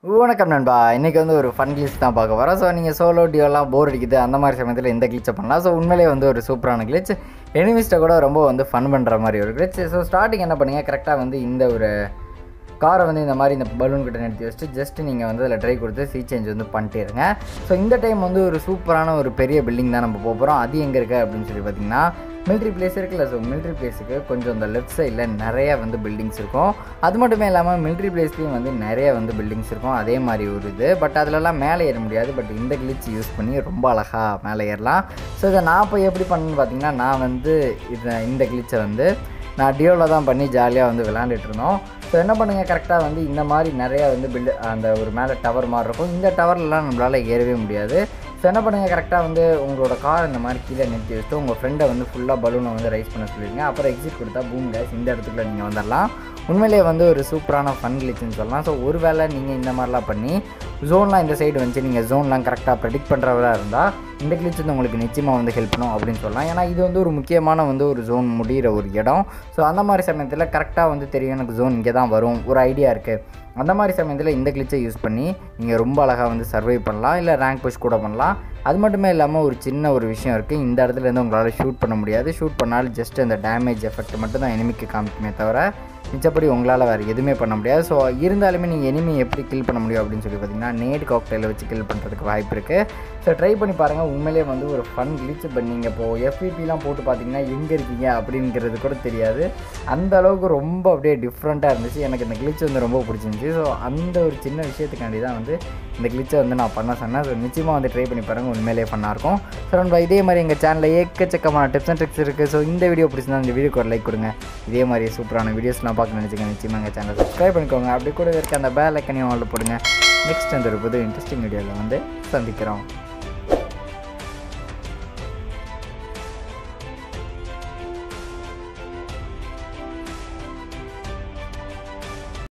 வணக்கம் நண்பா இன்றைக்கி வந்து ஒரு ஃபன் கிளிச் தான் பார்க்க வரோம் ஸோ நீங்கள் சோலோ டியோலாம் போர் அடிக்குது அந்த மாதிரி சமயத்தில் இந்த கிளிச்சை பண்ணலாம் ஸோ உண்மையிலேயே வந்து ஒரு சூப்பரான கிளிச் எனிமிஸ்ட்டை கூட ரொம்ப வந்து ஃபன் பண்ணுற மாதிரி ஒரு கிளிச் ஸோ ஸ்டார்டிங் என்ன பண்ணுங்க கரெக்டாக வந்து இந்த ஒரு காரை வந்து இந்த மாதிரி இந்த பலூன் கிட்ட நிறுத்தி வச்சுட்டு ஜஸ்ட் நீங்கள் வந்து அதில் ட்ரை கொடுத்து சீ சேஞ்ச் வந்து பண்ணிட்டே இருங்க ஸோ இந்த டைம் வந்து ஒரு சூப்பரான ஒரு பெரிய பில்டிங் தான் நம்ம போக போகிறோம் அது எங்கே இருக்குது அப்படின்னு சொல்லி பார்த்தீங்கன்னா மிலிட்ரி பிளேஸ் இருக்குல்ல ஸோ மிலிட்ரி பிளேஸுக்கு கொஞ்சம் இந்த லெஃப்ட் சைடில் நிறைய வந்து பில்டிங்ஸ் இருக்கும் அது மட்டுமே இல்லாமல் மிலிட்ரி பிளேஸ்லேயும் வந்து நிறைய வந்து பில்டிங்ஸ் இருக்கும் அதே மாதிரி ஒரு இது பட் அதிலலாம் மேலே ஏற முடியாது பட் இந்த கிளிச் யூஸ் பண்ணி ரொம்ப அழகாக மேலே ஏறலாம் ஸோ இதை நான் இப்போ எப்படி பண்ணேன்னு பார்த்தீங்கன்னா நான் வந்து இதை இந்த கிளிச்சை வந்து நான் டியோவில் தான் பண்ணி ஜாலியாக வந்து விளாண்டுட்டு இருந்தோம் ஸோ என்ன பண்ணுங்கள் கரெக்டாக வந்து இந்த மாதிரி நிறையா வந்து பில்டு அந்த ஒரு மேலே டவர் மாதிரி இருக்கும் இந்த டவர்லலாம் நம்மளால் ஏறவே முடியாது ஸோ என்ன பண்ணுங்கள் கரெக்டாக வந்து உங்களோட கார் இந்த மாதிரி கீழே நிறுத்தி வச்சுட்டு உங்கள் ஃப்ரெண்டை வந்து ஃபுல்லாக பலூனை வந்து ரைஸ் பண்ண சொல்லிடுங்க அப்புறம் எக்ஸிட் கொடுத்தா பூம் கேஸ் இந்த இடத்துக்குள்ள நீங்கள் வந்துடலாம் உண்மையிலேயே வந்து ஒரு சூப்பரான ஃபன் கிளிச்சுன்னு சொல்லலாம் ஸோ ஒருவேளை நீங்கள் இந்த மாதிரிலாம் பண்ணி ஜோன்லாம் இந்த சைடு வந்து நீங்கள் ஜோன்லாம் கரெக்டாக ப்ரெடிக்ட் பண்ணுறவரா இருந்தால் இந்த கிளிச் வந்து உங்களுக்கு நிச்சயமாக வந்து ஹெல்ப் பண்ணும் அப்படின்னு சொல்லலாம் ஏன்னா இது வந்து ஒரு முக்கியமான வந்து ஒரு ஜோன் முடிகிற ஒரு இடம் ஸோ அந்த மாதிரி சமயத்தில் கரெக்டாக வந்து தெரியும் எனக்கு ஜோன் இங்கே தான் வரும் ஒரு ஐடியா இருக்குது அந்த மாதிரி சமயத்தில் இந்த கிளிச்சை யூஸ் பண்ணி நீங்கள் ரொம்ப அழகாக வந்து சர்வை பண்ணலாம் இல்லை ரேங்க் புஷ் கூட பண்ணலாம் அது மட்டுமே இல்லாமல் ஒரு சின்ன ஒரு விஷயம் இருக்குது இந்த இடத்துல இருந்து உங்களால் ஷூட் பண்ண முடியாது ஷூட் பண்ணாலும் ஜஸ்ட் அந்த டேமேஜ் எஃபெக்ட் மட்டும் தான் எனிமிக்கு காமிக்குமே தவிர மிச்சப்படி உங்களால் வேறு எதுவுமே பண்ண முடியாது ஸோ இருந்தாலுமே நீங்கள் எனிமி எப்படி கில் பண்ண முடியும் அப்படின்னு சொல்லி பார்த்தீங்கன்னா நேட் காக்டைல வச்சு கில் பண்ணுறதுக்கு வாய்ப்பு இருக்குது ஸோ ட்ரை பண்ணி பாருங்கள் உண்மையிலேயே வந்து ஒரு ஃபன் கிளிச் பட் நீங்கள் இப்போது எஃபிபிலாம் போட்டு பார்த்தீங்கன்னா எங்கே இருக்கீங்க அப்படிங்கிறது கூட தெரியாது அந்த அளவுக்கு ரொம்ப அப்படியே டிஃப்ரெண்ட்டாக இருந்துச்சு எனக்கு இந்த கிளிச் வந்து ரொம்ப பிடிச்சிருந்துச்சி ஸோ அந்த ஒரு சின்ன விஷயத்துக்காண்டி தான் வந்து இந்த கிளிச்சை வந்து நான் பண்ண சொன்னேன் ஸோ நிச்சயமாக வந்து ட்ரை பண்ணி பாருங்கள் உண்மையிலேயே ஃபன்னாக இருக்கும் ஸோ நம்ம இதே மாதிரி எங்கள் சேனலில் ஏக்கச்சக்கமான டிப்ஸ் அண்ட் ட்ரிக்ஸ் இருக்குது ஸோ இந்த வீடியோ பிடிச்சிருந்தா இந்த வீடியோக்கு ஒரு லைக் கொடுங்க இதே மாதிரி சூப்பரான வீடியோஸ்லாம் பார்க்க நினச்சிங்க நிச்சயமாக எங்கள் சேனலை சப்ஸ்கிரைப் பண்ணிக்கோங்க அப்படி கூட இருக்க அந்த பேல் ஐக்கனையும் ஆள் போடுங்க நெக்ஸ்ட் அந்த ஒரு புது இன்ட்ரெஸ்டிங் வீடியோவில் வந்து சந்திக்கிறோம்